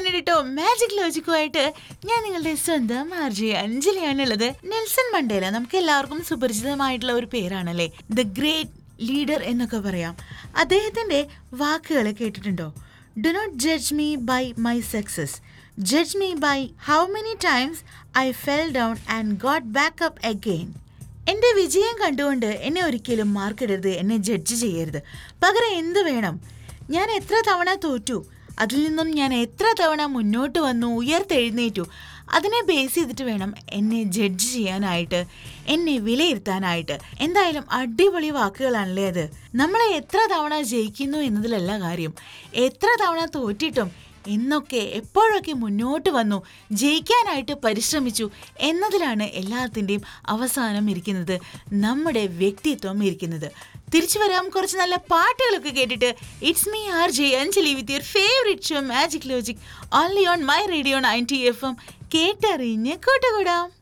കേട്ടോ മാജിക് ലോജിക്കുമായിട്ട് ഞാൻ നിങ്ങളുടെ സ്വന്തം ആർജി അഞ്ജലിയാണുള്ളത് നെൽസൺ മണ്ടേല നമുക്ക് എല്ലാവർക്കും സുപരിചിതമായിട്ടുള്ള ഒരു പേരാണല്ലേ ദ ഗ്രേറ്റ് ലീഡർ എന്നൊക്കെ പറയാം അദ്ദേഹത്തിന്റെ വാക്കുകൾ കേട്ടിട്ടുണ്ടോ do not judge me by my success judge me by how many times I fell down and got back up again എന്റെ വിജയം കണ്ടുകൊണ്ട് എന്നെ ഒരിക്കലും മാർക്കിടരുത് എന്നെ ജഡ്ജ് ചെയ്യരുത് പകരം എന്ത് വേണം ഞാൻ എത്ര തവണ തോറ്റു അതിൽ നിന്നും ഞാൻ എത്ര തവണ മുന്നോട്ട് വന്നു ഉയർത്തെഴുന്നേറ്റു അതിനെ ബേസ് ചെയ്തിട്ട് വേണം എന്നെ ജഡ്ജ് ചെയ്യാനായിട്ട് എന്നെ വിലയിരുത്താനായിട്ട് എന്തായാലും അടിപൊളി വാക്കുകളാണല്ലേ അത് നമ്മളെ എത്ര തവണ ജയിക്കുന്നു എന്നതിലല്ല കാര്യം എത്ര തവണ തോറ്റിട്ടും എന്നൊക്കെ എപ്പോഴൊക്കെ മുന്നോട്ട് വന്നു ജയിക്കാനായിട്ട് പരിശ്രമിച്ചു എന്നതിലാണ് എല്ലാത്തിൻ്റെയും അവസാനം ഇരിക്കുന്നത് നമ്മുടെ വ്യക്തിത്വം ഇരിക്കുന്നത് തിരിച്ചു വരാം കുറച്ച് നല്ല പാട്ടുകളൊക്കെ കേട്ടിട്ട് it's me R J Anjali with your favourite show magic logic only on my radio ninety F M കേട്ടറിഞ്ഞ് കൂട്ടുകൂടാം